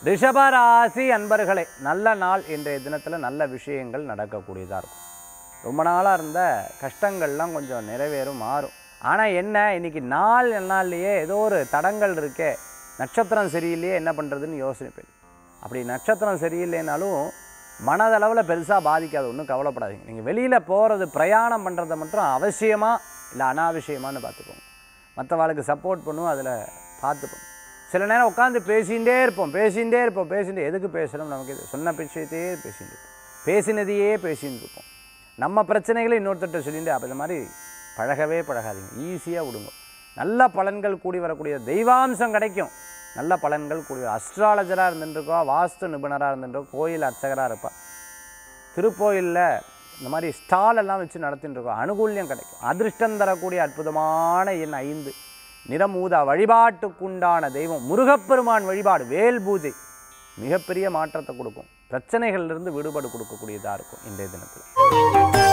ரிஷபராசி அன்பர்களே நல்ல நாள் இன்றைய தினத்தில் நல்ல விஷயங்கள் நடக்கக்கூடியதாக இருக்கும் ரொம்ப நாளாக இருந்த கஷ்டங்கள்லாம் கொஞ்சம் நிறைவேறும் மாறும் ஆனால் என்ன இன்னைக்கு நாள் நாள்லையே ஏதோ ஒரு தடங்கள் இருக்கே நட்சத்திரம் சரியில்லையே என்ன பண்ணுறதுன்னு யோசனைப்பேன் அப்படி நட்சத்திரம் சரியில்லைனாலும் மனதளவில் பெருசாக பாதிக்காது ஒன்றும் கவலைப்படாதீங்க நீங்கள் வெளியில் போகிறது பிரயாணம் பண்ணுறதை மட்டும் அவசியமாக இல்லை அனாவசியமான்னு பார்த்துக்கோங்க மற்றவாளுக்கு சப்போர்ட் பண்ணும் அதில் பார்த்துப்போம் சில நேரம் உட்காந்து பேசிகிட்டே இருப்போம் பேசிகிட்டே இருப்போம் பேசிட்டு எதுக்கு பேசுகிறோம் நமக்கு இது சொன்ன விஷயத்தையே பேசிட்டு இருப்போம் பேசினதையே பேசிட்டு இருப்போம் நம்ம பிரச்சனைகளை இன்னொருத்தர்கிட்ட சொல்லிட்டு அப்போ இந்த மாதிரி பழகவே பழகாதீங்க ஈஸியாக விடுங்க நல்ல பலன்கள் கூடி வரக்கூடிய தெய்வாம்சம் கிடைக்கும் நல்ல பலன்கள் கூடி அஸ்ட்ராலஜராக இருந்துட்டுருக்கோ வாஸ்து நிபுணராக இருந்துட்டுருக்கோ கோயில் அர்ச்சகராக இருப்பா திருக்கோயிலில் இந்த மாதிரி ஸ்டால் எல்லாம் வச்சு நடத்திட்டு இருக்கோம் அனுகூல்யம் கிடைக்கும் அதிர்ஷ்டம் தரக்கூடிய அற்புதமான எண் ஐந்து நிறமூதா வழிபாட்டுக்குண்டான தெய்வம் முருகப்பெருமான் வழிபாடு வேல் பூஜை மிகப்பெரிய மாற்றத்தை கொடுக்கும் பிரச்சனைகள்லேருந்து விடுபடு கொடுக்கக்கூடியதாக இருக்கும் இன்றைய தினத்தில்